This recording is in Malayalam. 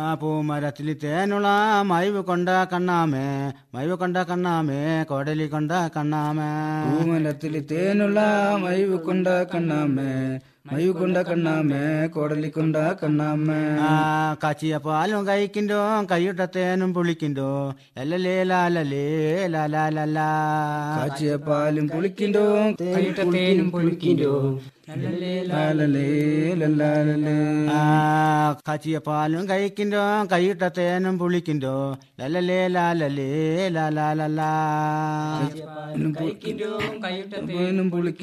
ആ പൂമരത്തിൽ തേനുള്ള മൈവ് കൊണ്ട കണ്ണാമേ മൈവ് കൊണ്ട കണ്ണാമേ കോടലി കൊണ്ട കണ്ണാമേ പൂമരത്തിൽ തേനുള്ള മൈവ് കൊണ്ട കണ്ണാമേ മൈവ് കൊണ്ട കണ്ണാമേ കോടലി കൊണ്ട കണ്ണാമേ ആ കാച്ചിയ പാലും കഴിക്കണ്ടോ കൈയിട്ട തേനും പുളിക്കണ്ടോ എല്ലലേ ലാലലേ ലാലാലല്ലാ കാച്ചിയ പാലും പുളിക്കിണ്ടോ തേനും പൊളിക്കിണ്ടോ ലാലലേ ലല്ലാലലേ ആ കാച്ചിയ പാലും കഴിക്കണ്ടോ കൈയിട്ട തേനും പുളിക്കണ്ടോ എല്ലലേ ലാലലേ ലാലാലല്ലാ പാലും പുളിക്കിണ്ടോ പുളിക്കിണ്ടോ